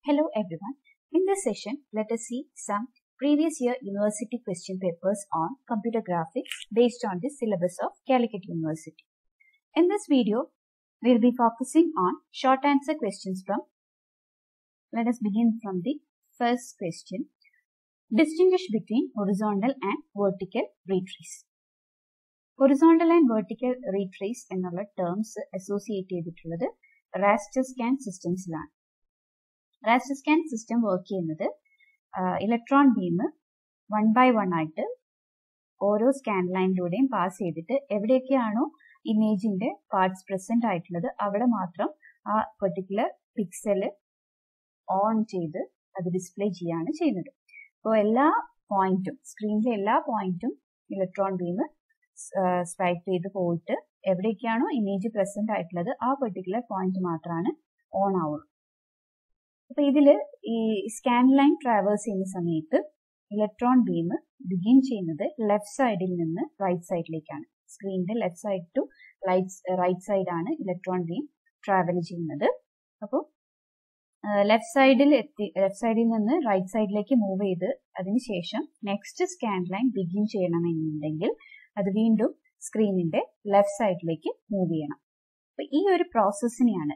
Hello everyone. In this session, let us see some previous year university question papers on computer graphics based on the syllabus of Calicut University. In this video, we'll be focusing on short answer questions from, let us begin from the first question. Distinguish between horizontal and vertical retrace. Horizontal and vertical retrace എന്നുള്ള terms associate ചെയ്തിട്ടുള്ളത് raster scan സിസ്റ്റംസിലാണ് raster scan system work ചെയ്യുന്നത് electron beam one by one ആയിട്ട് ഓരോ scan ലൈനിലൂടെയും pass ചെയ്തിട്ട് എവിടെയൊക്കെയാണോ ഇമേജിന്റെ parts present ആയിട്ടുള്ളത് അവിടെ മാത്രം ആ പെർട്ടിക്കുലർ പിക്സല് ഓൺ ചെയ്ത് അത് ഡിസ്പ്ലേ ചെയ്യാണ് ചെയ്യുന്നത് അപ്പോൾ എല്ലാ പോയിന്റും സ്ക്രീനിലെ എല്ലാ പോയിന്റും ഇലക്ട്രോൺ ബീം സ്വൈപ്പ് ചെയ്ത് പോയിട്ട് എവിടേക്കാണോ ഇമേജ് പ്രസന്റ് ആയിട്ടുള്ളത് ആ പെർട്ടിക്കുലർ പോയിന്റ് മാത്രമാണ് ഓൺ ആവുള്ളൂ അപ്പൊ ഇതില് ഈ സ്കാൻ ലൈൻ ട്രാവേഴ്സ് ചെയ്യുന്ന സമയത്ത് ഇലക്ട്രോൺ ബീം ബിഗിൻ ചെയ്യുന്നത് ലെഫ്റ്റ് സൈഡിൽ നിന്ന് റൈറ്റ് സൈഡിലേക്കാണ് സ്ക്രീനിന്റെ left side to right side ആണ് ഇലക്ട്രോൺ ബീം ട്രാവൽ ചെയ്യുന്നത് അപ്പോൾ ലെഫ്റ്റ് സൈഡിൽ എത്തി ലെഫ്റ്റ് സൈഡിൽ നിന്ന് റൈറ്റ് സൈഡിലേക്ക് മൂവ് ചെയ്ത് അതിനുശേഷം നെക്സ്റ്റ് സ്കാൻ ലൈൻ ബിഗിൻ ചെയ്യണമെന്നുണ്ടെങ്കിൽ അത് വീണ്ടും സ്ക്രീനിന്റെ ലെഫ്റ്റ് സൈഡിലേക്ക് മൂവ് ചെയ്യണം അപ്പൊ ഈ ഒരു പ്രോസസ്സിനെയാണ്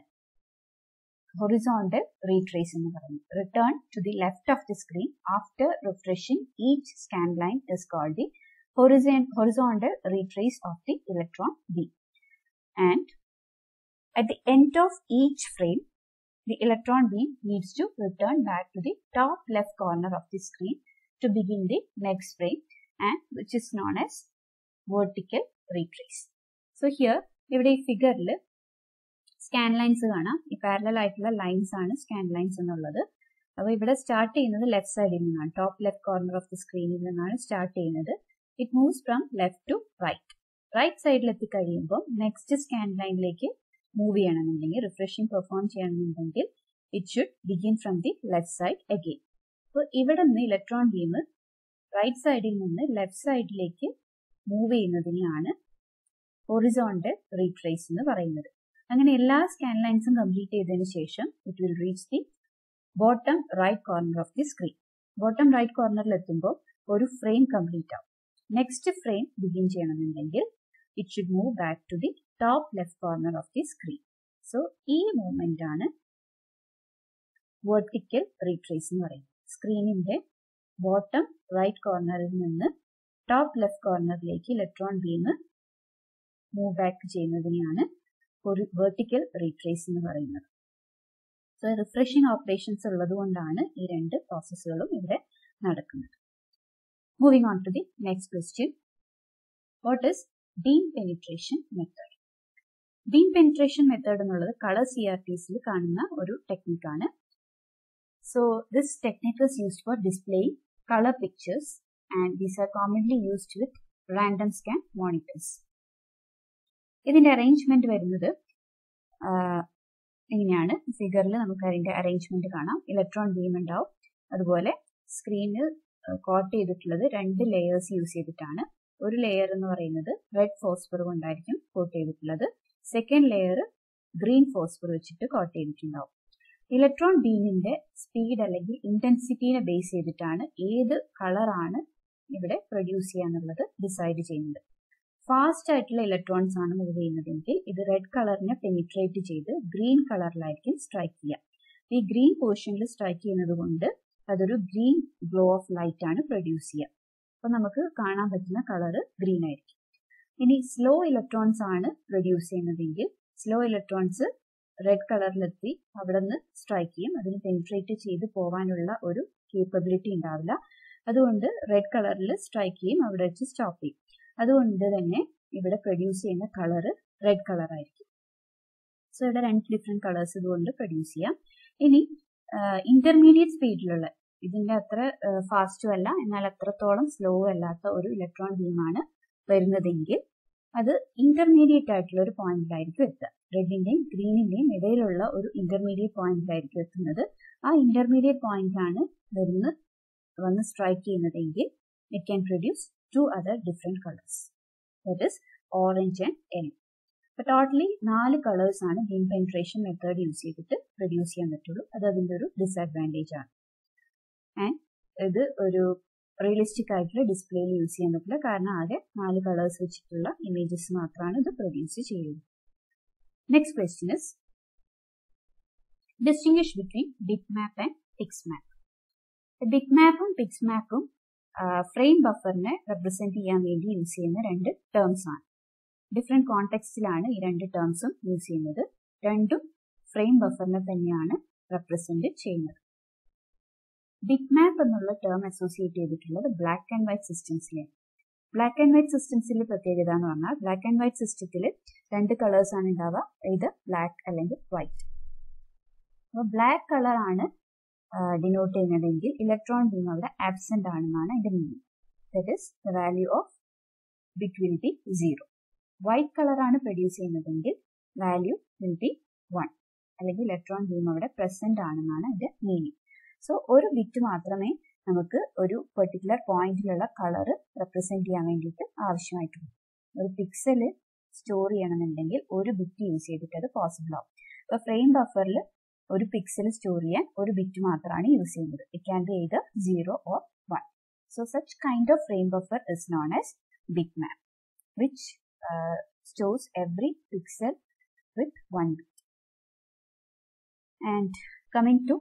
ഹൊറിസോണ്ടൽ റീട്രേസ് എന്ന് പറയുന്നത് return to the left of the screen after refreshing each scan line is called the horizontal retrace of the electron beam. And at the end of each frame, the electron beam needs to return back to the top left corner of the screen to begin the next frame and which is known as vertical retrace. So here ഇവിടെ ഈ ഫിഗറിൽ scan lines കാണാം ഈ parallel ആയിട്ടുള്ള lines ആണ് scan lines എന്നുള്ളത് അപ്പോൾ ഇവിടെ സ്റ്റാർട്ട് ചെയ്യുന്നത് ലെഫ്റ്റ് സൈഡിൽ നിന്നാണ് top left corner of the സ്ക്രീനിൽ നിന്നാണ് സ്റ്റാർട്ട് ചെയ്യുന്നത് it moves from left to right right സൈഡിൽ എത്തിക്കഴിയുമ്പോൾ നെക്സ്റ്റ് സ്കാൻ ലൈനിലേക്ക് മൂവ് ചെയ്യണമെന്നുണ്ടെങ്കിൽ റിഫ്രഷിംഗ് പെർഫോം ചെയ്യണമെന്നുണ്ടെങ്കിൽ it should begin from the left side again അപ്പോൾ ഇവിടെ നിന്ന് ഇലക്ട്രോൺ ബീം റൈറ്റ് സൈഡിൽ നിന്ന് ലെഫ്റ്റ് സൈഡിലേക്ക് മൂവ് ചെയ്യുന്നതിനെയാണ് ഹൊറിസോണ്ടൽ റീട്രേസ് എന്ന് പറയുന്നത് അങ്ങനെ എല്ലാ സ്കാൻ ലൈൻസും കംപ്ലീറ്റ് ചെയ്തതിനു ശേഷം it will reach the bottom right corner of the screen bottom right കോർണറിൽ എത്തുമ്പോൾ ഒരു ഫ്രെയിം കംപ്ലീറ്റ് ആവും നെക്സ്റ്റ് ഫ്രെയിം ബിഗിൻ ചെയ്യണമെന്നുണ്ടെങ്കിൽ it should move back to the top left corner of the screen so ഈ movement ആണ് vertical retrace എന്ന് പറയുന്നത് സ്ക്രീനിന്റെ ബോട്ടം റൈറ്റ് കോർണറിൽ നിന്ന് ടോപ്പ് ലെഫ്റ്റ് കോർണറിലേക്ക് ഇലക്ട്രോൺ ബീം മൂവ് ബാക്ക് ചെയ്യുന്നതിനെയാണ് ഒരു വെർട്ടിക്കൽ റീട്രേസ് എന്ന് പറയുന്നത് സോ റിഫ്രഷിംഗ് ഓപ്പറേഷൻസ് ഉള്ളത് കൊണ്ടാണ് ഈ രണ്ട് പ്രോസസ്സുകളും ഇവിടെ നടക്കുന്നത് Moving on to the next question. What is beam penetration method? Beam penetration method എന്നുള്ളത് കളർ സി ആർ ടിസിൽ കാണുന്ന ഒരു ടെക്നിക്കാണ് so this technique is used for displaying colour pictures and these are commonly used with random scan monitors ഇതിന്റെ arrangement വരുന്നത് ഇങ്ങനെയാണ് ഫിഗറിൽ നമുക്ക് അതിന്റെ അറേഞ്ച്മെന്റ് കാണാം ഇലക്ട്രോൺ ബീം ഉണ്ടാവും അതുപോലെ സ്ക്രീനിൽ കോട്ട് ചെയ്തിട്ടുള്ളത് രണ്ട് ലെയേഴ്സ് യൂസ് ചെയ്തിട്ടാണ് ഒരു ലെയർ എന്ന് പറയുന്നത് റെഡ് ഫോസ്ഫർ കൊണ്ടായിരിക്കും കോട്ട് ചെയ്തിട്ടുള്ളത് സെക്കൻഡ് ലെയർ ഗ്രീൻ ഫോസ്ഫർ വെച്ചിട്ട് കോട്ട് ചെയ്തിട്ടുണ്ടാവും ഇലക്ട്രോൺ ബീമിന്റെ സ്പീഡ് അല്ലെങ്കിൽ ഇന്റൻസിറ്റിനെ ബേസ് ചെയ്തിട്ടാണ് ഏത് കളറാണ് ഇവിടെ പ്രൊഡ്യൂസ് ചെയ്യാന്നുള്ളത് ഡിസൈഡ് ചെയ്യുന്നത് ഫാസ്റ്റ് ആയിട്ടുള്ള ഇലക്ട്രോൺസ് ആണ് മൂവ് ചെയ്യുന്നതെങ്കിൽ ഇത് റെഡ് കളറിനെ പെനിട്രേറ്റ് ചെയ്ത് ഗ്രീൻ കളറിലായിരിക്കും സ്ട്രൈക്ക് ചെയ്യുക ഈ ഗ്രീൻ പോർഷനിൽ സ്ട്രൈക്ക് ചെയ്യുന്നത് കൊണ്ട് അതൊരു ഗ്രീൻ ഗ്ലോ ഓഫ് ലൈറ്റ് ആണ് പ്രൊഡ്യൂസ് ചെയ്യുക അപ്പൊ നമുക്ക് കാണാൻ പറ്റുന്ന കളർ ഗ്രീൻ ആയിരിക്കും ഇനി സ്ലോ ഇലക്ട്രോൺസ് ആണ് പ്രൊഡ്യൂസ് ചെയ്യുന്നതെങ്കിൽ സ്ലോ ഇലക്ട്രോൺസ് റെഡ് കളറിലെത്തി അവിടെ നിന്ന് സ്ട്രൈക്ക് ചെയ്യും അതിന് പെനിട്രേറ്റ് ചെയ്ത് പോകാനുള്ള ഒരു കേപ്പബിലിറ്റി ഉണ്ടാവില്ല അതുകൊണ്ട് റെഡ് കളറിൽ സ്ട്രൈക്ക് ചെയ്യും അവിടെ വെച്ച് സ്റ്റോപ്പ് ചെയ്യും അതുകൊണ്ട് തന്നെ ഇവിടെ പ്രൊഡ്യൂസ് ചെയ്യുന്ന കളർ റെഡ് കളർ ആയിരിക്കും സോ ഇവിടെ രണ്ട് ഡിഫറെന്റ് കളേഴ്സ് ഇതുകൊണ്ട് പ്രൊഡ്യൂസ് ചെയ്യാം ഇനി ഇന്റർമീഡിയറ്റ് സ്പീഡിലുള്ള ഇതിന്റെ അത്ര ഫാസ്റ്റും അല്ല എന്നാൽ അത്രത്തോളം സ്ലോ അല്ലാത്ത ഒരു ഇലക്ട്രോൺ ബീമാണ് വരുന്നതെങ്കിൽ അത് ഇന്റർമീഡിയറ്റ് ആയിട്ടുള്ള ഒരു പോയിന്റിലായിരിക്കും എത്തുക റെഡിന്റെയും ഗ്രീനിന്റെയും ഇടയിലുള്ള ഒരു ഇന്റർമീഡിയറ്റ് പോയിന്റിലായിരിക്കും എത്തുന്നത് ആ ഇന്റർമീഡിയറ്റ് പോയിന്റാണ് വരുന്ന വന്ന് സ്ട്രൈക്ക് ചെയ്യുന്നതെങ്കിൽ it can produce two other different colours that is orange and yellow അപ്പൊ ടോട്ടലി നാല് കളേഴ്സ് ആണ് ബീം പെൻട്രേഷൻ മെത്തേഡ് യൂസ് ചെയ്തിട്ട് പ്രൊഡ്യൂസ് ചെയ്യാൻ പറ്റുള്ളൂ അത് അതിന്റെ ഒരു ഡിസഡ്വാൻറ്റേജ് ആണ് ആൻഡ് ഇത് ഒരു റിയലിസ്റ്റിക് ആയിട്ടുള്ള ഡിസ്പ്ലേയിൽ യൂസ് ചെയ്യാൻ പറ്റില്ല കാരണം ആകെ നാല് കളേഴ്സ് വെച്ചിട്ടുള്ള ഇമേജസ് മാത്രമാണ് ഇത് പ്രൊഡ്യൂസ് ചെയ്യുന്നത് next question is distinguish between bitmap and pixmap ബിഗ് മാപ്പും പിക്സ് മാപ്പും ഫ്രെയിം ബഫറിനെ റെപ്രസെന്റ് ചെയ്യാൻ വേണ്ടി യൂസ് ചെയ്യുന്ന രണ്ട് ടേംസ് ആണ് ഡിഫറെന്റ് കോണ്ടെക്സ്റ്റിലാണ് ഈ രണ്ട് ടേംസും യൂസ് ചെയ്യുന്നത് രണ്ടും ഫ്രെയിം ബഫറിനെ തന്നെയാണ് റെപ്രസെന്റ് ചെയ്യുന്നത് ബിഗ് മാപ്പ് എന്നുള്ള ടേം അസോസിയേറ്റ് ചെയ്തിട്ടുള്ളത് ബ്ലാക്ക് ആൻഡ് വൈറ്റ് സിസ്റ്റംസിലാണ് ബ്ലാക്ക് ആൻഡ് വൈറ്റ് സിസ്റ്റംസിൽ പ്രത്യേകത എന്ന് പറഞ്ഞാൽ ബ്ലാക്ക് ആൻഡ് വൈറ്റ് സിസ്റ്റത്തിൽ രണ്ട് കളേഴ്സ് ആണ് ഉണ്ടാവുക ഇത് ബ്ലാക്ക് അല്ലെങ്കിൽ വൈറ്റ് അപ്പോൾ ബ്ലാക്ക് കളർ ആണ് ഡിനോട്ട് ചെയ്യുന്നതെങ്കിൽ ഇലക്ട്രോൺ ബീം അവിടെ ആബ്സെന്റ് ആണെന്നാണ് അതിന്റെ meaning that is the value of bit will be zero white colour ആണ് പ്രൊഡ്യൂസ് ചെയ്യുന്നതെങ്കിൽ വാല്യൂ വിൽ ബി വൺ അല്ലെങ്കിൽ ഇലക്ട്രോൺ ബീം അവിടെ പ്രസന്റ് ആണെന്നാണ് അതിന്റെ മീനിങ് സോ ഒരു ബിറ്റ് മാത്രമേ നമുക്ക് ഒരു പെർട്ടിക്കുലർ പോയിന്റിലുള്ള കളർ റെപ്രസെന്റ് ചെയ്യാൻ വേണ്ടിയിട്ട് ആവശ്യമായിട്ടുള്ളൂ ഒരു പിക്സൽ സ്റ്റോർ ചെയ്യണമെന്നുണ്ടെങ്കിൽ ഒരു ബിറ്റ് യൂസ് ചെയ്തിട്ട് അത് പോസിബിൾ ആവും അപ്പൊ ഫ്രെയിം ബഫറിൽ ഒരു പിക്സൽ സ്റ്റോർ ചെയ്യാൻ ഒരു ബിറ്റ് മാത്രമാണ് യൂസ് ചെയ്യുന്നത് it can be either zero or one so such kind of frame buffer is known as bitmap which stores every pixel with one bit. And coming to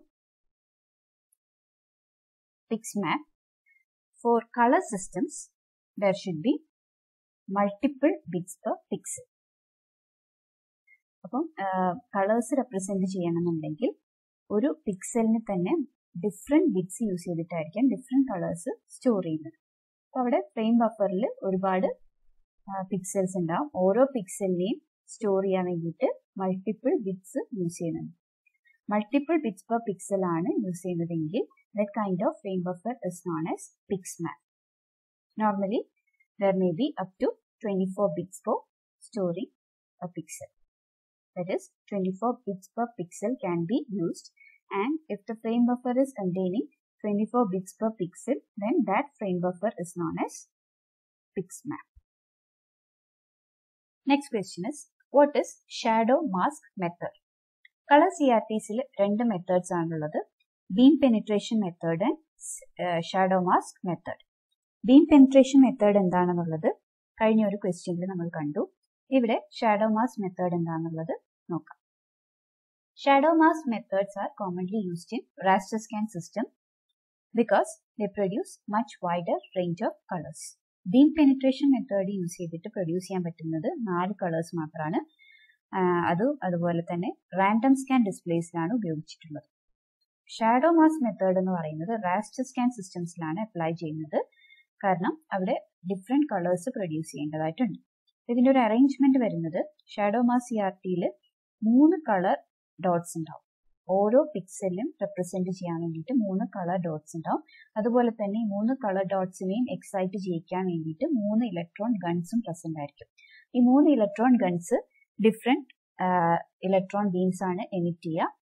PixMap, for color systems, there should be multiple bits per pixel. അപ്പം colours represent ചെയ്യണമെന്നുണ്ടെങ്കിൽ ഒരു പിക്സലിന് തന്നെ different bits use ചെയ്തിട്ടായിരിക്കാം different colours store ചെയ്യുന്നത് അപ്പോൾ അവിടെ frame ബഫറിൽ ഒരുപാട് പിക്സൽസ് ഉണ്ടാവും ഓരോ പിക്സലിനെയും സ്റ്റോർ ചെയ്യാൻ വേണ്ടിയിട്ട് മൾട്ടിപ്പിൾ ബിറ്റ്സ് യൂസ് ചെയ്യുന്നുണ്ട് മൾട്ടിപ്പിൾ ബിറ്റ്സ് പെർ പിക്സൽ ആണ് യൂസ് ചെയ്യുന്നതെങ്കിൽ that kind of frame buffer is known as pixmap normally there may be up to twenty four bits for storing a pixel that is 24 bits per pixel can be used and if the frame buffer is containing 24 bits per pixel then that frame buffer is known as pixmap. Next question is what is shadow mask method? Colour C R ടിസിൽ രണ്ട് methods ആണുള്ളത് beam penetration method and shadow mask method beam penetration method എന്താണെന്നുള്ളത് കഴിഞ്ഞ ഒരു ക്വസ്റ്റ്യനിൽ നമ്മൾ കണ്ടു ഇവിടെ ഷാഡോ മാസ് മെത്തേഡ് എന്താണെന്നുള്ളത് നോക്കാം shadow mask methods are commonly used in raster scan system because they produce much wider range of colours beam penetration method use ചെയ്തിട്ട് പ്രൊഡ്യൂസ് ചെയ്യാൻ പറ്റുന്നത് നാല് കളേഴ്സ് മാത്രമാണ് അത് അതുപോലെ തന്നെ റാൻഡം സ്കാൻ ഡിസ്പ്ലേസിലാണ് ഉപയോഗിച്ചിട്ടുള്ളത് ഷാഡോ മാസ് മെത്തേഡ് എന്ന് പറയുന്നത് റാസ്റ്റർ സ്കാൻ സിസ്റ്റംസിലാണ് അപ്ലൈ ചെയ്യുന്നത് കാരണം അവിടെ ഡിഫറെന്റ് കളേഴ്സ് പ്രൊഡ്യൂസ് ചെയ്യേണ്ടതായിട്ടുണ്ട് ഇതിന്റെ ഒരു അറേഞ്ച്മെന്റ് വരുന്നത് ഷാഡോ മാസ് സി ആർ ടിയിൽ മൂന്ന് കളർ ഡോട്ട്സ് ഉണ്ടാവും ഓരോ പിക്സലിലും റെപ്രസെന്റ് ചെയ്യാൻ വേണ്ടിയിട്ട് മൂന്ന് കളർ ഡോട്ട്സ് ഉണ്ടാവും അതുപോലെ തന്നെ ഈ മൂന്ന് കളർ ഡോട്ട്സിനെയും എക്സൈറ്റ് ചെയ്യിക്കാൻ വേണ്ടിയിട്ട് മൂന്ന് ഇലക്ട്രോൺ ഗൺസും പ്രസന്റ് ആയിരിക്കും ഈ മൂന്ന് electron guns different electron beams ആണ് എമിറ്റ് ചെയ്യുക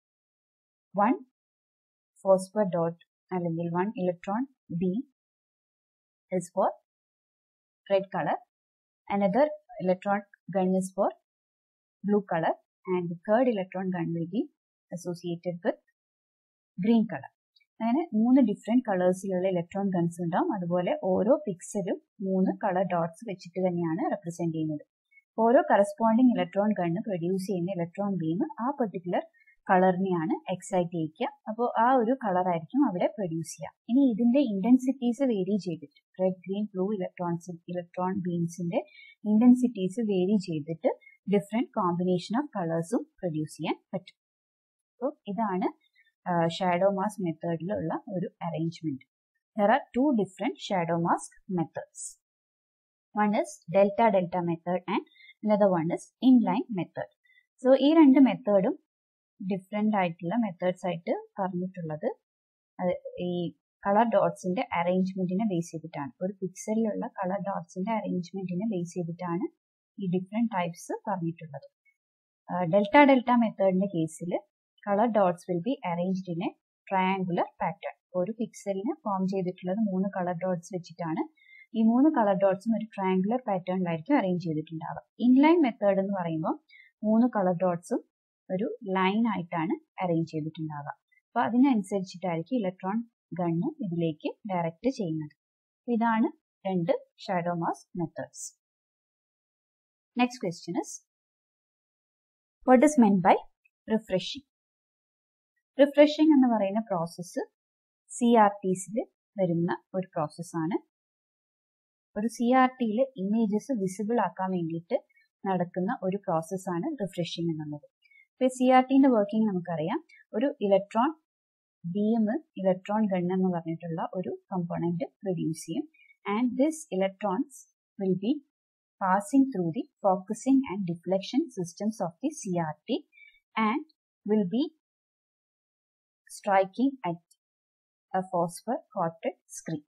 വൺ ഫോസ്ഫർ ഡോട്ട് അല്ലെങ്കിൽ one electron beam is for red colour another electron gun is for blue color and the third electron gun will be associated with green color അങ്ങനെ മൂന്ന് different കളേഴ്സിലുള്ള electron guns ഉണ്ടാവും അതുപോലെ ഓരോ പിക്സലും മൂന്ന് colour dots വെച്ചിട്ട് തന്നെയാണ് represent ചെയ്യുന്നത് ഓരോ കറസ്പോണ്ടിങ് ഇലക്ട്രോൺ ഗണ്ണ് പ്രൊഡ്യൂസ് ചെയ്യുന്ന ഇലക്ട്രോൺ ബീം ആ പെർട്ടിക്കുലർ കളറിനെയാണ് എക്സൈറ്റ് ചെയ്യിക്കുക അപ്പോൾ ആ ഒരു കളർ ആയിരിക്കും അവിടെ പ്രൊഡ്യൂസ് ചെയ്യുക ഇനി ഇതിന്റെ ഇന്റൻസിറ്റീസ് വേരി ചെയ്തിട്ട് red green blue electrons electron ബീംസിന്റെ ഇന്റൻസിറ്റീസ് വേരി ചെയ്തിട്ട് ഡിഫറെന്റ് കോമ്പിനേഷൻ ഓഫ് കളേഴ്സും പ്രൊഡ്യൂസ് ചെയ്യാൻ പറ്റും അപ്പോൾ ഇതാണ് ഷാഡോ മാസ്ക് മെത്തേഡിലുള്ള ഒരു arrangement there are two different shadow mask methods one is delta delta method and another one is inline method so ഈ രണ്ട് മെത്തേഡും ഡിഫറെന്റ് ആയിട്ടുള്ള മെത്തേഡ്സ് ആയിട്ട് പറഞ്ഞിട്ടുള്ളത് ഈ കളർ ഡോട്ട്സിന്റെ അറേഞ്ച്മെന്റിനെ ബേസ് ചെയ്തിട്ടാണ് ഒരു പിക്സലിലുള്ള കളർ ഡോട്ട്സിന്റെ അറേഞ്ച്മെന്റിനെ ബേസ് ചെയ്തിട്ടാണ് ഈ ഡിഫറെന്റ് ടൈപ്സ് പറഞ്ഞിട്ടുള്ളത് ഡെൽറ്റ ഡെൽറ്റ മെത്തേഡിന്റെ കേസിൽ colour dots will be arranged in a triangular pattern ഒരു പിക്സലിന് ഫോം ചെയ്തിട്ടുള്ളത് മൂന്ന് കളർ ഡോട്ട്സ് വെച്ചിട്ടാണ് ഈ മൂന്ന് കളർ ഡോട്ട്സും ഒരു ട്രയാങ്കുലർ പാറ്റേണിലായിരിക്കും അറേഞ്ച് ചെയ്തിട്ടുണ്ടാവുക ഇൻലൈൻ മെത്തേഡ് എന്ന് പറയുമ്പോൾ മൂന്ന് കളർ ഡോട്ട്സും ഒരു ലൈൻ ആയിട്ടാണ് അറേഞ്ച് ചെയ്തിട്ടുണ്ടാവുക അപ്പോൾ അതിനനുസരിച്ചിട്ടായിരിക്കും ഇലക്ട്രോൺ ഗണ്ണ് ഇതിലേക്ക് ഡയറക്റ്റ് ചെയ്യുന്നത് ഇതാണ് രണ്ട് shadow mask methods next question is what is meant by refreshing refreshing എന്ന് പറയുന്ന പ്രോസസ്സ് സി ആർ ടീസിൽ വരുന്ന ഒരു പ്രോസസ്സാണ് ഒരു സി ആർ ടിയിൽ ഇമേജസ് വിസിബിൾ ആക്കാൻ വേണ്ടിയിട്ട് നടക്കുന്ന ഒരു പ്രോസസ്സാണ് റിഫ്രഷിംഗ് എന്നുള്ളത് ഇപ്പോൾ സി ആർ ടിന്റെ വർക്കിംഗ് നമുക്കറിയാം ഒരു ഇലക്ട്രോൺ ബീം ഇലക്ട്രോൺ ഗൺ എന്ന് പറഞ്ഞിട്ടുള്ള ഒരു കമ്പോണന്റ് പ്രൊഡ്യൂസ് ചെയ്യും and this electrons will be passing through the focusing and deflection systems of the CRT and will be striking at a phosphor coated screen.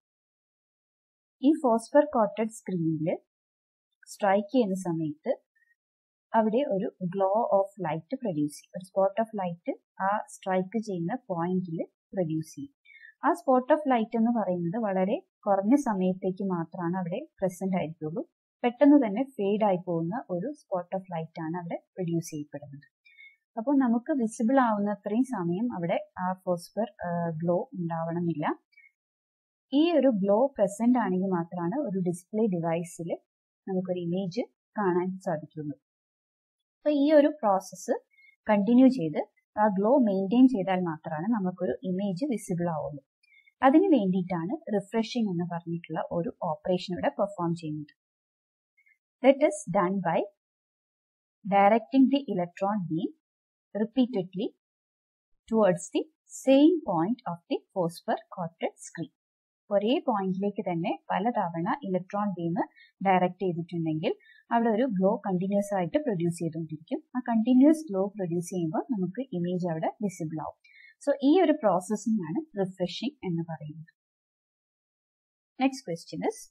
ഈ phosphor coated സ്ക്രീനിൽ strike ചെയ്യുന്ന സമയത്ത് അവിടെ ഒരു ഗ്ലോ ഓഫ് ലൈറ്റ് പ്രൊഡ്യൂസ് ചെയ്യും ഒരു spot of light ആ strike ചെയ്യുന്ന പോയിന്റിൽ പ്രൊഡ്യൂസ് ചെയ്യും ആ സ്പോട്ട് ഓഫ് ലൈറ്റ് എന്ന് പറയുന്നത് വളരെ കുറഞ്ഞ സമയത്തേക്ക് മാത്രമാണ് അവിടെ പ്രസന്റ് ആയിരിക്കുള്ളൂ പെട്ടെന്ന് തന്നെ ഫെയ്ഡ് ആയി പോകുന്ന ഒരു സ്പോട്ട് ഓഫ് ലൈറ്റ് ആണ് അവിടെ പ്രൊഡ്യൂസ് ചെയ്യപ്പെടുന്നത് അപ്പോൾ നമുക്ക് വിസിബിൾ ആവുന്ന അത്രയും സമയം അവിടെ ആ ഫോസ്ഫർ ഗ്ലോ ഉണ്ടാവണമെന്നില്ല ഈ ഒരു ഗ്ലോ പ്രസന്റ് ആണെങ്കിൽ മാത്രമാണ് ഒരു ഡിസ്പ്ലേ ഡിവൈസിൽ നമുക്കൊരു ഇമേജ് കാണാൻ സാധിക്കുള്ളൂ അപ്പൊ ഈ ഒരു പ്രോസസ്സ് കണ്ടിന്യൂ ചെയ്ത് ആ ഗ്ലോ മെയിൻറ്റെയിൻ ചെയ്താൽ മാത്രമാണ് നമുക്കൊരു ഇമേജ് വിസിബിൾ ആവുള്ളൂ അതിന് വേണ്ടിയിട്ടാണ് റിഫ്രഷിംഗ് എന്ന് പറഞ്ഞിട്ടുള്ള ഒരു ഓപ്പറേഷൻ ഇവിടെ പെർഫോം ചെയ്യുന്നത് that is done by directing the electron beam repeatedly towards the same point of the phosphor coated screen. ഒരേ പോയിന്റിലേക്ക് തന്നെ പലതവണ ഇലക്ട്രോൺ ബീം ഡയറക്റ്റ് ചെയ്തിട്ടുണ്ടെങ്കിൽ അവിടെ ഒരു ഗ്ലോ കണ്ടിന്യൂസ് ആയിട്ട് പ്രൊഡ്യൂസ് ചെയ്തുകൊണ്ടിരിക്കും ആ കണ്ടിന്യൂസ് ഗ്ലോ പ്രൊഡ്യൂസ് ചെയ്യുമ്പോൾ നമുക്ക് ഇമേജ് അവിടെ വിസിബിൾ ആവും സോ ഈ ഒരു പ്രോസസ്സിനാണ് റിഫ്രഷിംഗ് എന്ന് പറയുന്നത് next question is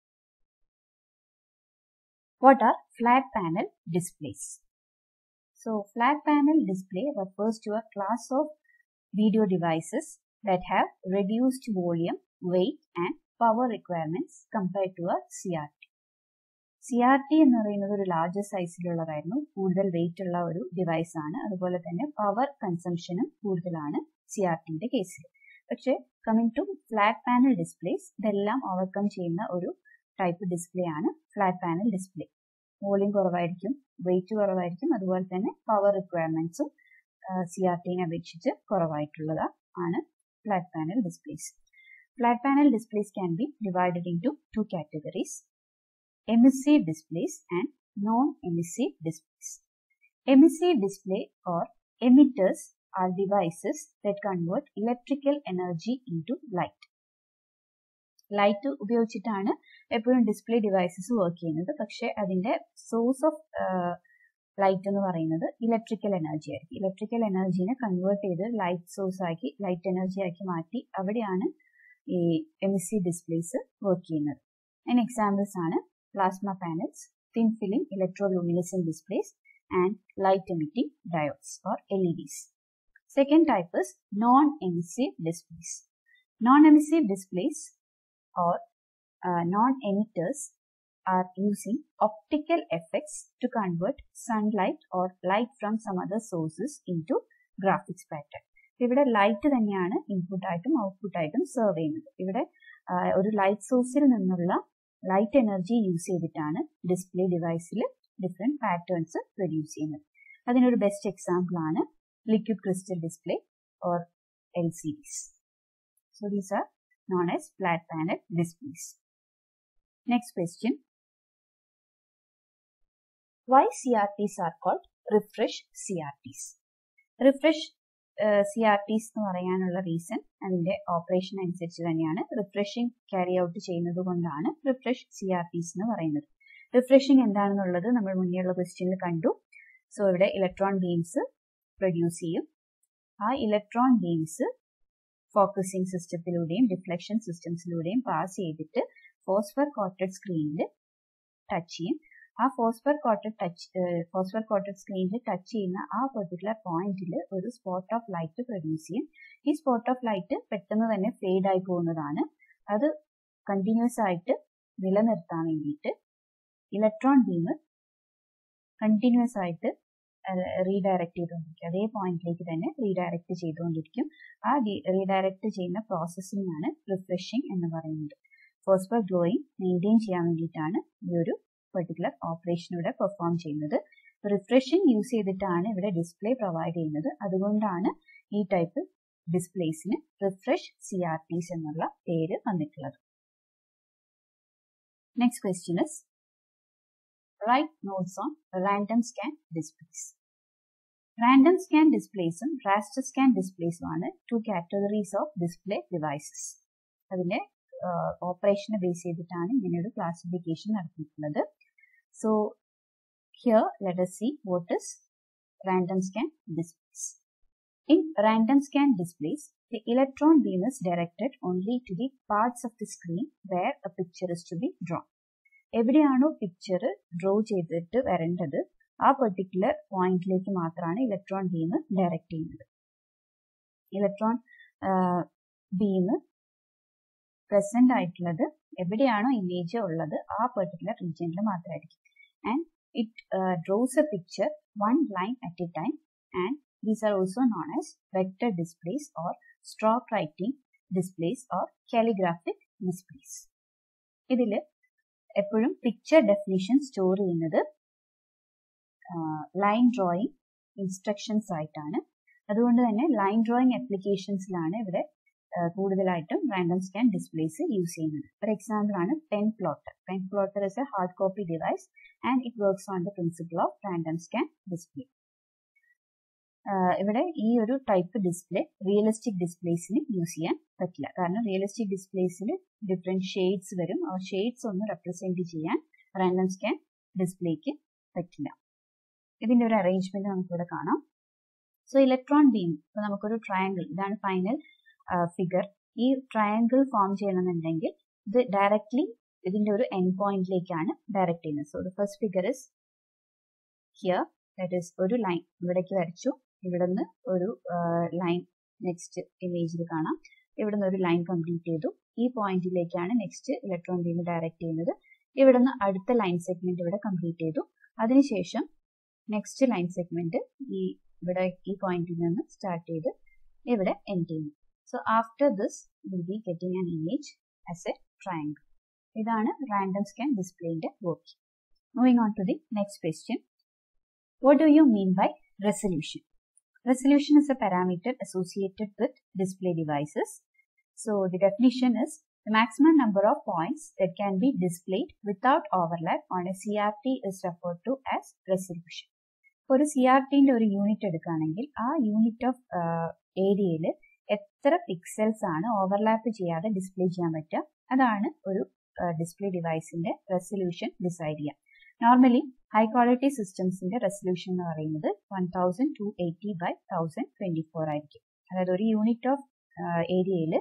What are flat panel displays? So, flat panel display refers to a class of video devices that have reduced volume, weight and power requirements compared to a CRT. C R T എന്ന് പറയുന്നത് ഒരു large സൈസിലുള്ളതായിരുന്നു കൂടുതൽ wait ഉള്ള ഒരു device ആണ് അതുപോലെ തന്നെ power കൺസംഷനും കൂടുതലാണ് സി ആർ ടിന്റെ കേസിൽ പക്ഷേ coming to flat panel displays ഇതെല്ലാം ഓവർകം ചെയ്യുന്ന ഒരു ടൈപ്പ് ഡിസ്പ്ലേ ആണ് ഫ്ലാറ്റ് പാനൽ ഡിസ്പ്ലേ വോളിയം കുറവായിരിക്കും വെയിറ്റ് കുറവായിരിക്കും അതുപോലെ തന്നെ പവർ റിക്വയർമെന്റ്സും സി ആർ ടിനെ അപേക്ഷിച്ച് കുറവായിട്ടുള്ളത് ആണ് flat panel displays flat panel displays can be divided into two categories emissive displays and non-emissive displays. Emissive display or emitters are devices that convert electrical energy into light. Light ഉപയോഗിച്ചിട്ടാണ് എപ്പോഴും display devices work ചെയ്യുന്നത് പക്ഷെ അതിന്റെ source of light എന്ന് പറയുന്നത് electrical energy ആയിരിക്കും electrical എനർജീനെ convert ചെയ്ത് ലൈറ്റ് സോഴ്സ് ആക്കി ലൈറ്റ് എനർജി ആക്കി മാറ്റി അവിടെയാണ് ഈ എമിസി ഡിസ്പ്ലേസ് വർക്ക് ചെയ്യുന്നത് അതിന് എക്സാമ്പിൾസ് ആണ് plasma panels, thin film electroluminescent displays, and light emitting diodes or LEDs. Second type is non-emissive displays. Non-emissive displays or uh, non-emitters are using optical effects to convert sunlight or light from some other sources into graphics pattern. ഇവിടെ light തന്നെയാണ് input ആയിട്ടും output ആയിട്ടും serve ചെയ്യുന്നത് ഇവിടെ ഒരു light സോഴ്സിൽ നിന്നുള്ള light energy use ചെയ്തിട്ടാണ് ഡിസ്പ്ലേ ഡിവൈസിൽ ഡിഫറെന്റ് പാറ്റേൺസ് പ്രൊഡ്യൂസ് ചെയ്യുന്നത് അതിനൊരു ബെസ്റ്റ് എക്സാമ്പിൾ ആണ് liquid crystal display or L C Ds so these are known as flat panel displays next question why C R Ts are called refresh C R Ts refresh C R Ts എന്ന് പറയാനുള്ള reason അതിന്റെ operation അനുസരിച്ച് തന്നെയാണ് refreshing carry out ചെയ്യുന്നത് കൊണ്ടാണ് refresh C R Ts എന്ന് പറയുന്നത് refreshing എന്താണെന്നുള്ളത് നമ്മൾ മുന്നേയുള്ള ക്വസ്റ്റ്യനിൽ കണ്ടു സോ ഇവിടെ ഇലക്ട്രോൺ ബീംസ് പ്രൊഡ്യൂസ് ചെയ്യും ആ ഇലക്ട്രോൺ ബീംസ് ഫോക്കസിംഗ് സിസ്റ്റത്തിലൂടെയും ഡിഫ്ലക്ഷൻ സിസ്റ്റംസിലൂടെയും പാസ് ചെയ്തിട്ട് ഫോസ്ഫർ കോട്ടഡ് സ്ക്രീനിൽ ടച്ച് ചെയ്യും ആ phosphor coated touch phosphor coated സ്ക്രീനിൽ ടച്ച് ചെയ്യുന്ന ആ പെർട്ടിക്കുലർ പോയിന്റിൽ ഒരു സ്പോട്ട് ഓഫ് ലൈറ്റ് പ്രൊഡ്യൂസ് ചെയ്യും ഈ സ്പോട്ട് ഓഫ് ലൈറ്റ് പെട്ടെന്ന് തന്നെ ഫെയ്ഡ് ആയി പോകുന്നതാണ് അത് കണ്ടിന്യൂസ് ആയിട്ട് നിലനിർത്താൻ വേണ്ടിയിട്ട് ഇലക്ട്രോൺ ബീം കണ്ടിന്യൂസ് ആയിട്ട് റീഡയറക്ട് ചെയ്തുകൊണ്ടിരിക്കും അതേ പോയിന്റിലേക്ക് തന്നെ റീഡയറക്ട് ചെയ്തുകൊണ്ടിരിക്കും ആ റീഡയറക്ട് ചെയ്യുന്ന പ്രോസസ്സിംഗ് ആണ് റിഫ്രഷിംഗ് എന്ന് പറയുന്നത് ഫോസ്ഫർ ഗ്ലോയിങ് മെയിൻറ്റെയിൻ ചെയ്യാൻ വേണ്ടിയിട്ടാണ് ഈ ഒരു പെർട്ടിക്കുലർ ഓപ്പറേഷൻ ഇവിടെ പെർഫോം ചെയ്യുന്നത് റിഫ്രഷിംഗ് യൂസ് ചെയ്തിട്ടാണ് ഇവിടെ ഡിസ്പ്ലേ പ്രൊവൈഡ് ചെയ്യുന്നത് അതുകൊണ്ടാണ് ഈ ടൈപ്പ് ഡിസ്പ്ലേസിന് റിഫ്രഷ് സി ആർ ടീസ് എന്നുള്ള പേര് വന്നിട്ടുള്ളത് next question is write notes on random scan displays random scan ഡിസ്പ്ലേസും റാസ്റ്റർ സ്കാൻ ഡിസ്പ്ലേസും ആണ് two categories of display devices അതിന്റെ ഓപ്പറേഷനെ ബേസ് ചെയ്തിട്ടാണ് ഇങ്ങനെ ഒരു ക്ലാസിഫിക്കേഷൻ നടത്തിയിട്ടുള്ളത് so here let us see what is random scan displays. In random scan displays, the electron beam is directed only to the parts of the screen where a picture is to be drawn. എവിടെയാണോ picture draw ചെയ്തിട്ട് വരേണ്ടത് ആ particular പോയിന്റിലേക്ക് മാത്രമാണ് electron beam direct ചെയ്യുന്നത് electron beam present ആയിട്ടുള്ളത് എവിടെയാണോ image ഉള്ളത് ആ പെർട്ടിക്കുലർ റീജിയനിൽ മാത്രമായിരിക്കും and it uh, draws a picture one line at a time and these are also known as vector displays or stroke writing displays or calligraphic displays ഇതിൽ എപ്പോഴും picture definition store ചെയ്യുന്നത് line drawing instructions ആയിട്ടാണ് അതുകൊണ്ട് തന്നെ line drawing ആപ്ലിക്കേഷൻസിലാണ് ഇവിടെ കൂടുതലായിട്ടും random scan displays use ചെയ്യുന്നത് ഫോർ എക്സാമ്പിൾ ആണ് pen plotter pen plotter is a hard copy device and it works on the principle of random scan display ഇവിടെ ഈ ഒരു ടൈപ്പ് ഡിസ്പ്ലേ റിയലിസ്റ്റിക് ഡിസ്പ്ലേസിന് യൂസ് ചെയ്യാൻ പറ്റില്ല കാരണം റിയലിസ്റ്റിക് ഡിസ്പ്ലേസിൽ ഡിഫറെന്റ് ഷെയ്ഡ്സ് വരും ആ ഷെയ്ഡ്സ് ഒന്ന് റെപ്രസെന്റ് ചെയ്യാൻ റാൻഡം സ്കാൻ ഡിസ്പ്ലേക്ക് പറ്റില്ല ഇതിന്റെ ഒരു അറേഞ്ച്മെന്റ് നമുക്കിവിടെ കാണാം സോ ഇലക്ട്രോൺ ബീം ഇപ്പൊ നമുക്കൊരു ട്രയാങ്കിൾ ഇതാണ് ഫൈനൽ ഫിഗർ ഈ ട്രയാങ്കിൾ ഫോം ചെയ്യണമെന്നുണ്ടെങ്കിൽ ഇത് ഡയറക്ട്ലി ഇതിന്റെ ഒരു എൻഡ് പോയിന്റിലേക്കാണ് ഡയറക്റ്റ് ചെയ്യുന്നത് so the first figure is here that is ഒരു ലൈൻ ഇവിടേക്ക് വരച്ചു ഇവിടുന്ന് ഒരു ലൈൻ നെക്സ്റ്റ് ഇമേജിൽ കാണാം ഇവിടുന്ന് ഒരു ലൈൻ കംപ്ലീറ്റ് ചെയ്തു ഈ പോയിന്റിലേക്കാണ് നെക്സ്റ്റ് ഇലക്ട്രോൺ ബീം ഡയറക്റ്റ് ചെയ്യുന്നത് ഇവിടുന്ന് അടുത്ത ലൈൻ സെഗ്മെന്റ് ഇവിടെ കംപ്ലീറ്റ് ചെയ്തു അതിനുശേഷം നെക്സ്റ്റ് ലൈൻ സെഗ്മെന്റ് ഈ ഇവിടെ ഈ പോയിന്റിൽ നിന്ന് സ്റ്റാർട്ട് ചെയ്ത് ഇവിടെ എൻഡ് ചെയ്യുന്നു so after this will be getting an image as a triangle ഇതാണ് റാൻഡം സ്കാൻ ഡിസ്പ്ലേന്റെ work moving on to the next question what do you mean by resolution resolution is a parameter associated with display devices so the definition is The maximum number of points that can be displayed without overlap on a CRT is referred to as resolution. ഒരു C R ടിന്റെ ഒരു unit എടുക്കുകയാണെങ്കിൽ ആ unit of ഏരിയയിൽ എത്ര pixels ആണ് overlap ചെയ്യാതെ display ചെയ്യാൻ പറ്റുക അതാണ് ഒരു ഡിസ്പ്ലേ ഡിവൈസിന്റെ റെസൊല്യൂഷൻ ഡിസൈഡ് ചെയ്യുക നോർമലി ഹൈ ക്വാളിറ്റി സിസ്റ്റംസിന്റെ റെസൊല്യൂഷൻ എന്ന് പറയുന്നത് one thousand two eighty by thousand twenty four ആയിരിക്കും അതായത് ഒരു യൂണിറ്റ് ഓഫ് ഏരിയയിൽ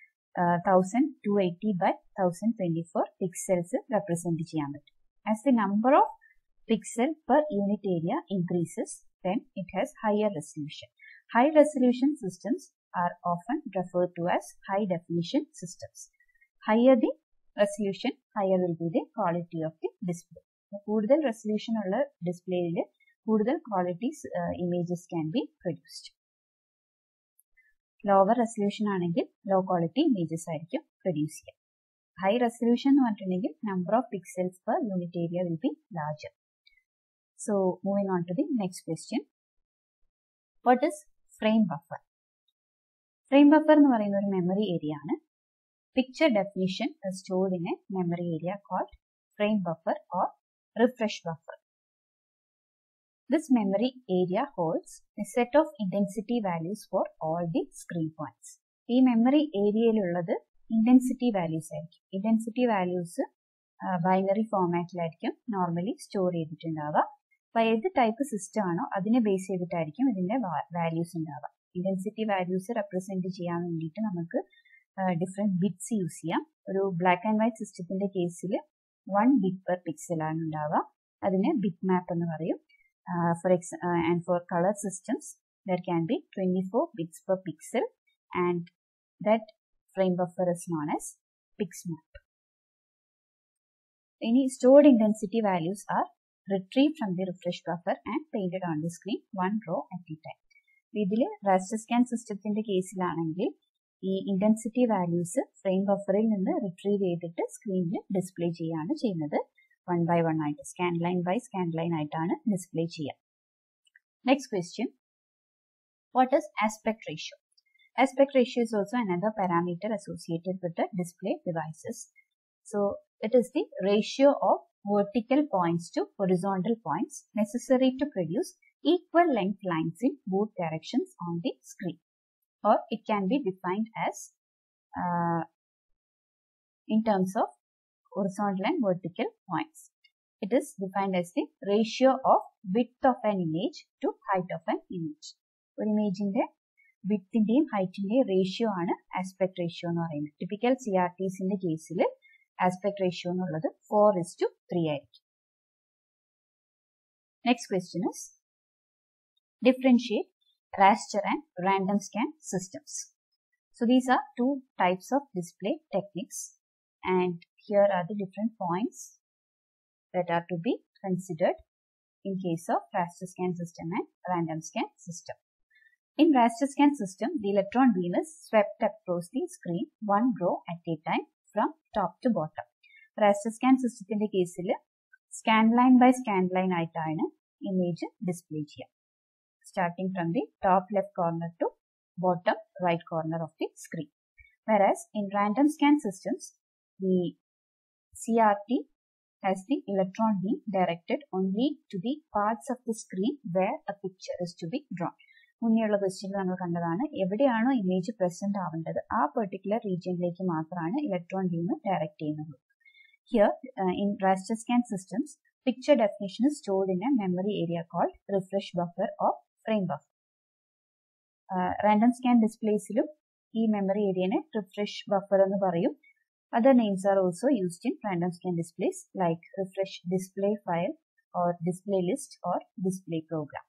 thousand two eighty by thousand twenty four pixels represent ചെയ്യാൻ പറ്റും as the number of pixel per unit area increases, then it has higher resolution. High resolution systems are often referred to as high definition systems. Higher the resolution, higher will be the quality of the display. കൂടുതൽ resolution ഉള്ള ഡിസ്പ്ലേയിൽ കൂടുതൽ qualities images can be produced lower resolution ആണെങ്കിൽ low quality images ആയിരിക്കും produce ചെയ്യുക high resolution എന്ന് പറഞ്ഞിട്ടുണ്ടെങ്കിൽ number of pixels per unit area will be larger So moving on to the next question. What is frame buffer? Frame buffer എന്ന് പറയുന്ന ഒരു memory area ആണ് picture definition stored in a memory area called frame buffer or refresh buffer This memory area holds a set of intensity values for all the screen points. ഈ memory ഏരിയയിലുള്ളത് intensity values ആയിരിക്കും intensity values binary ഫോമാറ്റിലായിരിക്കും normally store ചെയ്തിട്ടുണ്ടാവുക അപ്പോൾ ഏത് type system ആണോ അതിനെ base ചെയ്തിട്ടായിരിക്കും ഇതിന്റെ വാല്യൂസ് ഉണ്ടാവുക ഇന്റൻസിറ്റി വാല്യൂസ് റെപ്രസെന്റ് ചെയ്യാൻ വേണ്ടിയിട്ട് നമുക്ക് ഡിഫറെന്റ് ബിറ്റ്സ് യൂസ് ചെയ്യാം ഒരു ബ്ലാക്ക് ആൻഡ് വൈറ്റ് സിസ്റ്റത്തിന്റെ കേസിൽ വൺ ബിറ്റ് പെർ പിക്സൽ ആണ് ഉണ്ടാവുക അതിനെ ബിറ്റ് മാപ്പ് എന്ന് പറയും for X and for colour systems there can be twenty four bits per pixel and that frame buffer is known as pixmap any stored intensity values are retrieved from the refresh buffer and painted on the screen one row at a time. ഇതിൽ raster scan സിസ്റ്റത്തിന്റെ കേസിലാണെങ്കിൽ ഈ intensity values frame ബഫറിൽ നിന്ന് retrieve ചെയ്തിട്ട് സ്ക്രീനിൽ display ചെയ്യാണ് ചെയ്യുന്നത് one by one ആയിട്ട് scan line by scan line ആയിട്ടാണ് ഡിസ്പ്ലേ ചെയ്യുക next question what is aspect ratio aspect ratio is also another parameter associated with the display devices. So it is the ratio of vertical points to horizontal points necessary to produce equal length lines in both directions on the screen. Or it can be defined as uh, in terms of horizontal and vertical points. It is defined as the ratio of width of an image to height of an image. ഒരു ഇമേജിന്റെ വിത്തിന്റെയും ഹൈറ്റിന്റെയും ratio ആണ് aspect ratio എന്ന് പറയുന്നത് typical C R ടീസിന്റെ കേസിൽ aspect ratio എന്നുള്ളത് ഫോർ ഇസ് ടു ത്രീ ആയിരിക്കും next question is differentiate raster and random scan systems. So these are two types of display techniques and here are the different points that are to be considered in case of raster scan system and random scan system. In raster scan system, the electron beam is swept across the screen one row at a time from top to bottom. raster scan സിസ്റ്റത്തിന്റെ കേസിൽ scan line by scan line ആയിട്ടാണ് image display ചെയ്യുക starting from the top left corner to bottom right corner of the screen. Whereas in random scan systems, the CRT has the electron beam directed only to the parts of the screen where a picture is to be drawn. മുന്നേയുള്ള ക്വസ്റ്റ്യനിൽ നമ്മൾ കണ്ടതാണ് എവിടെയാണോ image present ആവേണ്ടത് ആ particular റീജിയനിലേക്ക് മാത്രമാണ് electron beam direct ചെയ്യുന്നത് here in raster scan systems picture definition is stored in a memory area called refresh buffer or frame buffer random scan ഡിസ്പ്ലേസിലും ഈ മെമ്മറി ഏരിയനെ റിഫ്രഷ് ബഫർ എന്ന് പറയും other names are also used in random scan displays like refresh display file or display list or display program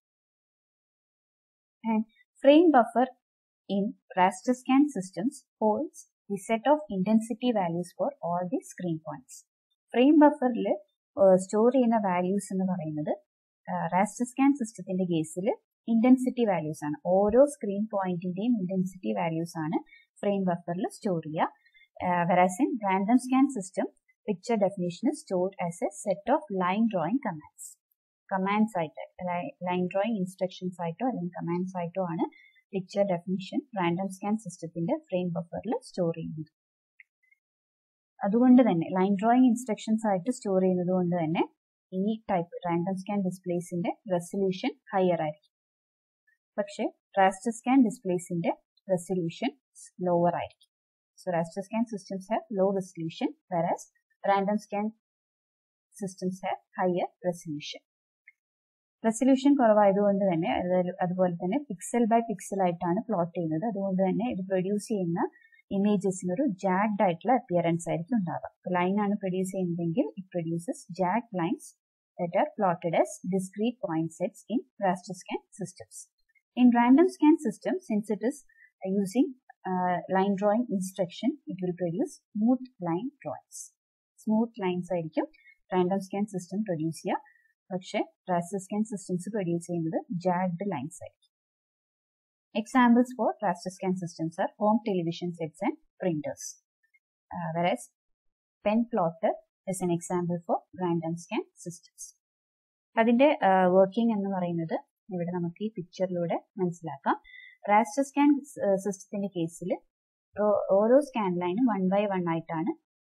and frame buffer in raster scan systems holds the set of intensity values for all the screen points. Frame ബഫറിൽ store ചെയ്യുന്ന values എന്ന് പറയുന്നത് raster scan സിസ്റ്റത്തിന്റെ കേസിൽ intensity values ആണ് ഓരോ screen പോയിന്റിന്റെയും intensity values ആണ് ഫ്രെയിം ബഫറിൽ സ്റ്റോർ ചെയ്യുക whereas in random scan system picture definition stored as a set of line drawing commands commands ആയിട്ട് ലൈൻ ഡ്രോയിങ് ഇൻസ്ട്രക്ഷൻസ് ആയിട്ടോ അല്ലെങ്കിൽ കമാൻഡ്സ് ആയിട്ടോ ആണ് പിക്ചർ ഡെഫിനിഷൻ റാൻഡം സ്കാൻ സിസ്റ്റത്തിന്റെ ഫ്രെയിം ബഫറിൽ സ്റ്റോർ ചെയ്യുന്നത് അതുകൊണ്ട് തന്നെ ലൈൻ ഡ്രോയിങ് ഇൻസ്ട്രക്ഷൻസ് ആയിട്ട് സ്റ്റോർ ചെയ്യുന്നത് കൊണ്ട് തന്നെ ഈ ടൈപ്പ് റാൻഡം സ്കാൻ ഡിസ്പ്ലേസിന്റെ റെസൊല്യൂഷൻ ഹയർ ആയിരിക്കും പക്ഷേ റാസ്റ്റർ സ്കാൻ ഡിസ്പ്ലേസിന്റെ റെസൊല്യൂഷൻ ലോവർ ആയിരിക്കും so raster scan systems have low resolution whereas random scan systems have higher resolution resolution കുറവായതുകൊണ്ട് തന്നെ അതുപോലെ തന്നെ പിക്സൽ ബൈ പിക്സൽ ആയിട്ടാണ് പ്ലോട്ട് ചെയ്യുന്നത് അതുകൊണ്ട് തന്നെ ഇത് പ്രൊഡ്യൂസ് ചെയ്യുന്ന ഇമേജസിന് ഒരു ജാഗ്ഡ് ആയിട്ടുള്ള അപ്പിയറൻസ് ആയിരിക്കും ഉണ്ടാവുക ലൈൻ ആണ് പ്രൊഡ്യൂസ് ചെയ്യുന്നതെങ്കിൽ it produces jag lines that are plotted as discrete point sets in raster scan systems. In random scan system, since it is uh, using uh, line drawing instruction, it will produce smooth line drawings. Smooth lines ആയിരിക്കും random scan system produce ചെയ്യുക പക്ഷെ raster scan systems produce ചെയ്യുന്നത് jagged lines ആയിരിക്കും examples for raster scan systems are home television sets and printers whereas pen plotter is an example for random scan systems അതിന്റെ working എന്ന് പറയുന്നത് ഇവിടെ നമുക്ക് ഈ പിക്ചറിലൂടെ മനസ്സിലാക്കാം റാസ്റ്റർ സ്കാൻ സിസ്റ്റത്തിന്റെ കേസിൽ ഓരോ സ്കാൻ ലൈനും വൺ ബൈ വൺ ആയിട്ടാണ്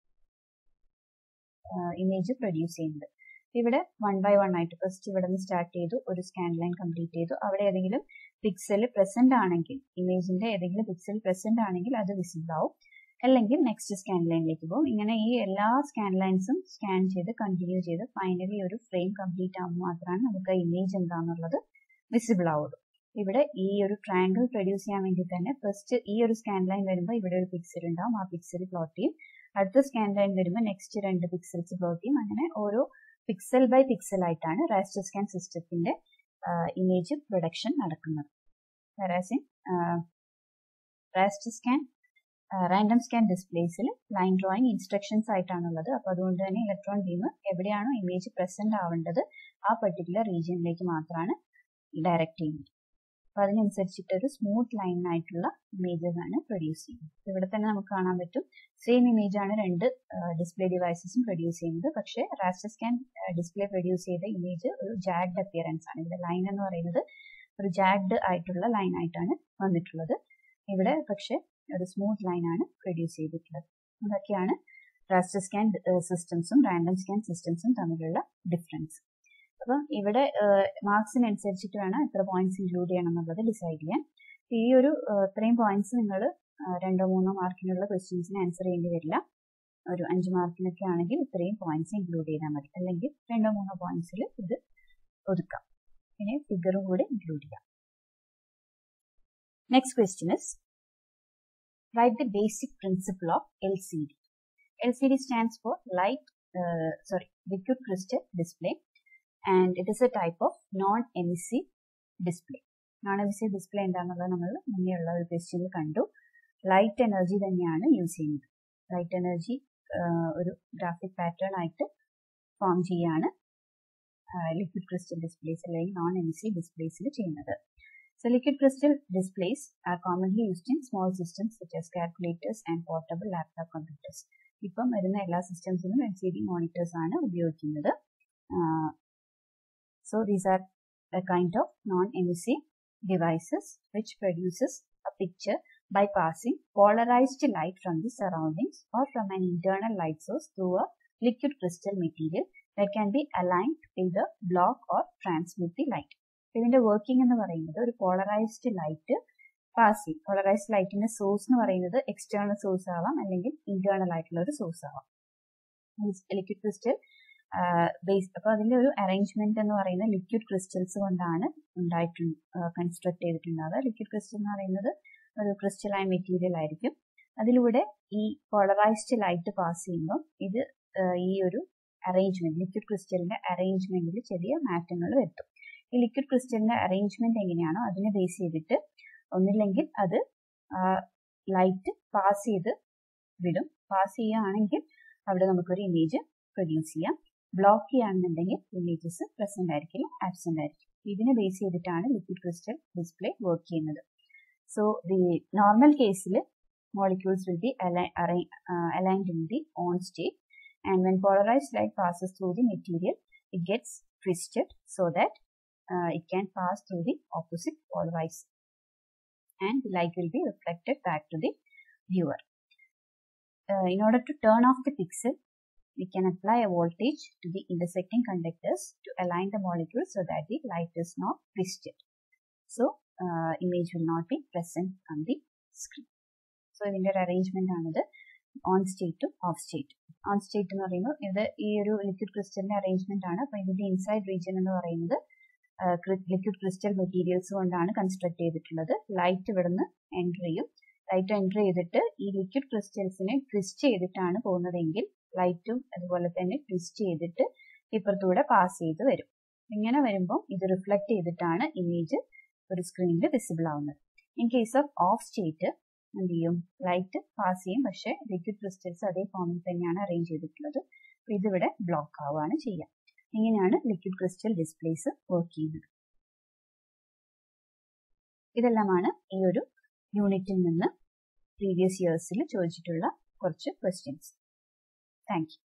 ഇമേജ് പ്രൊഡ്യൂസ് ചെയ്യുന്നത് ഇവിടെ വൺ ബൈ വൺ ആയിട്ട് ഫസ്റ്റ് ഇവിടെ നിന്ന് സ്റ്റാർട്ട് ചെയ്തു ഒരു സ്കാൻ ലൈൻ കംപ്ലീറ്റ് ചെയ്തു അവിടെ ഏതെങ്കിലും പിക്സൽ പ്രസന്റ് ആണെങ്കിൽ ഇമേജിന്റെ ഏതെങ്കിലും പിക്സൽ പ്രസന്റ് ആണെങ്കിൽ അത് വിസിബിൾ ആവും അല്ലെങ്കിൽ നെക്സ്റ്റ് സ്കാൻ ലൈനിലേക്ക് പോകും ഇങ്ങനെ ഈ എല്ലാ സ്കാൻ ലൈൻസും സ്കാൻ ചെയ്ത് കണ്ടിന്യൂ ചെയ്ത് ഫൈനലി ഒരു ഫ്രെയിം കംപ്ലീറ്റ് ആകുമ്പോൾ മാത്രമാണ് നമുക്ക് ഇമേജ് എന്താണെന്നുള്ളത് വിസിബിൾ ആവുള്ളൂ ഇവിടെ ഈ ഒരു ട്രയാങ്കിൾ പ്രൊഡ്യൂസ് ചെയ്യാൻ വേണ്ടി തന്നെ ഫസ്റ്റ് ഈ ഒരു സ്കാൻ ലൈൻ വരുമ്പോൾ ഇവിടെ ഒരു പിക്സൽ ഉണ്ടാവും ആ പിക്സൽ പ്ലോട്ട് ചെയ്യും അടുത്ത സ്കാൻ ലൈൻ വരുമ്പോൾ നെക്സ്റ്റ് രണ്ട് പിക്സൽസ് പ്ലോട്ട് ചെയ്യും അങ്ങനെ ഓരോ പിക്സൽ ബൈ പിക്സൽ ആയിട്ടാണ് റാസ്റ്റർ സ്കാൻ സിസ്റ്റത്തിന്റെ ഇമേജ് പ്രൊഡക്ഷൻ നടക്കുന്നത് whereas in raster scan random scan ഡിസ്പ്ലേസിൽ ലൈൻ ഡ്രോയിങ് ഇൻസ്ട്രക്ഷൻസ് ആയിട്ടാണുള്ളത് അപ്പോൾ അതുകൊണ്ട് തന്നെ ഇലക്ട്രോൺ ബീം എവിടെയാണോ ഇമേജ് പ്രസന്റ് ആവേണ്ടത് ആ പെർട്ടിക്കുലർ റീജിയനിലേക്ക് മാത്രമാണ് ഡയറക്റ്റ് ചെയ്യുന്നത് അപ്പോൾ അതിനനുസരിച്ചിട്ട് ഒരു സ്മൂത്ത് ലൈൻ ആയിട്ടുള്ള ഇമേജസ് ആണ് പ്രൊഡ്യൂസ് ചെയ്യുന്നത് ഇവിടെ തന്നെ നമുക്ക് കാണാൻ പറ്റും സെയിം ഇമേജ് ആണ് രണ്ട് ഡിസ്പ്ലേ ഡിവൈസസും പ്രൊഡ്യൂസ് ചെയ്യുന്നത് പക്ഷേ റാസ്റ്റർ സ്കാൻ ഡിസ്പ്ലേ പ്രൊഡ്യൂസ് ചെയ്ത ഇമേജ് ഒരു ജാഗ്ഡ് അപ്പിയറൻസ് ആണ് ഇവിടെ ലൈൻ എന്ന് പറയുന്നത് ഒരു ജാഗ്ഡ് ആയിട്ടുള്ള ലൈൻ ആയിട്ടാണ് വന്നിട്ടുള്ളത് ഇവിടെ പക്ഷേ ഒരു സ്മൂത്ത് ലൈൻ ആണ് പ്രൊഡ്യൂസ് ചെയ്തിട്ടുള്ളത് അതൊക്കെയാണ് റാസ്റ്റർ സ്കാൻ സിസ്റ്റംസും റാൻഡം സ്കാൻ സിസ്റ്റംസും തമ്മിലുള്ള ഡിഫറൻസ് അപ്പം ഇവിടെ മാർക്സിനനുസരിച്ചിട്ട് വേണം എത്ര പോയിന്റ്സ് ഇൻക്ലൂഡ് ചെയ്യണം എന്നുള്ളത് ഡിസൈഡ് ചെയ്യാൻ ഈ ഒരു ഇത്രയും പോയിന്റ്സ് നിങ്ങൾ രണ്ടോ മൂന്നോ മാർക്കിനുള്ള ക്വസ്റ്റ്യൻസിന് ആൻസർ ചെയ്യേണ്ടി വരില്ല ഒരു അഞ്ച് മാർക്കിനൊക്കെ ആണെങ്കിൽ ഇത്രയും പോയിന്റ്സ് ഇൻക്ലൂഡ് ചെയ്താൽ മതി അല്ലെങ്കിൽ രണ്ടോ മൂന്നോ പോയിന്റ്സിൽ ഇത് ഒതുക്കാം പിന്നെ ഫിഗറും കൂടെ ഇൻക്ലൂഡ് ചെയ്യാം next question is write the basic principle of LCD. LCD stands for light, uh, sorry, liquid crystal display and it is a type of non-emissive display. Non emissive display എന്താണെന്നുള്ളത് നമ്മൾ മുന്നേ ഉള്ള ഒരു ക്വസ്റ്റ്യനിൽ കണ്ടു ലൈറ്റ് എനർജി തന്നെയാണ് use ചെയ്യുന്നത് light energy ഒരു ഗ്രാഫിക് പാറ്റേൺ ആയിട്ട് ഫോം ചെയ്യാണ് ലിക്വിഡ് ക്രിസ്റ്റൽ ഡിസ്പ്ലേസ് അല്ലെങ്കിൽ നോൺ എമിസീവ് ഡിസ്പ്ലേസിൽ ചെയ്യുന്നത് So liquid crystal displays are commonly used in small systems such as calculators and portable laptop computers. ഇപ്പം വരുന്ന എല്ലാ സിസ്റ്റംസിനും എൽ സി ഡി മോണിറ്റേഴ്സ് ആണ് ഉപയോഗിക്കുന്നത് so these are a kind of non emissive devices which produces a picture by passing polarized light from the surroundings or from an internal light source through a liquid crystal material that can be aligned with a block or transmit the light. ഇതിന്റെ working എന്ന് പറയുന്നത് ഒരു polarized light pass ചെയ്യും polarized ലൈറ്റിന്റെ source എന്ന് പറയുന്നത് external source ആവാം അല്ലെങ്കിൽ ഇന്റേണൽ ആയിട്ടുള്ള ഒരു സോഴ്സ് ആവാം ലിക്വിഡ് ക്രിസ്റ്റൽ ബേസ് അപ്പൊ അതിന്റെ ഒരു അറേഞ്ച്മെന്റ് എന്ന് പറയുന്നത് ലിക്വിഡ് ക്രിസ്റ്റൽസ് കൊണ്ടാണ് ഉണ്ടായിട്ട് കൺസ്ട്രക്ട് ചെയ്തിട്ടുണ്ടാവുക ലിക്വിഡ് ക്രിസ്റ്റൽ എന്ന് പറയുന്നത് ഒരു ക്രിസ്റ്റലൈൻ മെറ്റീരിയൽ ആയിരിക്കും അതിലൂടെ ഈ പോളറൈസ്ഡ് ലൈറ്റ് പാസ് ചെയ്യുമ്പോൾ ഇത് ഈ ഒരു അറേഞ്ച്മെന്റ് ലിക്വിഡ് ക്രിസ്റ്റലിന്റെ അറേഞ്ച്മെന്റിൽ ചെറിയ മാറ്റങ്ങൾ വരുത്തും ഈ ലിക്വിഡ് ക്രിസ്റ്റലിന്റെ അറേഞ്ച്മെന്റ് എങ്ങനെയാണോ അതിനെ ബേസ് ചെയ്തിട്ട് ഒന്നില്ലെങ്കിൽ അത് ലൈറ്റ് പാസ് ചെയ്ത് വിടും പാസ് ചെയ്യുകയാണെങ്കിൽ അവിടെ നമുക്കൊരു ഇമേജ് പ്രൊഡ്യൂസ് ചെയ്യാം ബ്ലോക്ക് ചെയ്യുകയാണെന്നുണ്ടെങ്കിൽ ഇമേജസ് പ്രസന്റ് ആയിരിക്കില്ല ആബ്സെന്റ് ആയിരിക്കും ഇതിനെ ബേസ് ചെയ്തിട്ടാണ് ലിക്വിഡ് ക്രിസ്റ്റൽ ഡിസ്പ്ലേ വർക്ക് ചെയ്യുന്നത് സോ ദി നോർമൽ കേസിൽ molecules will be align, uh, aligned in the on state and when polarized light passes through the material it gets twisted so that uh, it can pass through the opposite polarized and the light will be reflected back to the viewer. Uh, in order to turn off the pixel, we can apply a voltage to the intersecting conductors to align the molecule so that the light is not twisted. So, uh, image will not be present on the screen. So, ഇതിന്റെ ഒരു arrangement ആണിത് on സ്റ്റേറ്റും off state on state എന്ന് പറയുമ്പോൾ ഇത് ഈ ഒരു liquid ക്രിസ്റ്റലിന്റെ arrangement ആണ് അപ്പൊ ഇതിന്റെ ഇൻസൈഡ് റീജിയൻ എന്ന് പറയുന്നത് ലിക്വിഡ് ക്രിസ്റ്റൽ മെറ്റീരിയൽസ് കൊണ്ടാണ് കൺസ്ട്രക്ട് ചെയ്തിട്ടുള്ളത് ലൈറ്റ് ഇവിടുന്ന് എൻ്റർ ചെയ്യും ലൈറ്റ് എൻ്റർ ചെയ്തിട്ട് ഈ ലിക്വിഡ് ക്രിസ്റ്റൽസിനെ ട്വിസ്റ്റ് ചെയ്തിട്ടാണ് പോകുന്നതെങ്കിൽ ലൈറ്റും അതുപോലെ തന്നെ ട്വിസ്റ്റ് ചെയ്തിട്ട് ഇപ്പുറത്തൂടെ പാസ് ചെയ്ത് വരും ഇങ്ങനെ വരുമ്പോൾ ഇത് റിഫ്ലക്ട് ചെയ്തിട്ടാണ് ഇമേജ് ഒരു സ്ക്രീനിൽ വിസിബിൾ ആവുന്നത് in case of off state എന്ത് ചെയ്യും ലൈറ്റ് പാസ് ചെയ്യും പക്ഷെ ലിക്വിഡ് ക്രിസ്റ്റൽസ് അതേ ഫോമിൽ തന്നെയാണ് അറേഞ്ച് ചെയ്തിട്ടുള്ളത് അപ്പോൾ ഇതിവിടെ ബ്ലോക്ക് ആവുകയാണ് ചെയ്യുക ഇങ്ങനെയാണ് ലിക്വിഡ് ക്രിസ്റ്റൽ ഡിസ്പ്ലേസ് വർക്ക് ചെയ്യുന്നത് ഇതെല്ലാമാണ് ഈ ഒരു യൂണിറ്റിൽ നിന്ന് പ്രീവിയസ് ഇയേഴ്സിൽ ചോദിച്ചിട്ടുള്ള കുറച്ച് ക്വസ്റ്റ്യൻസ് താങ്ക് യു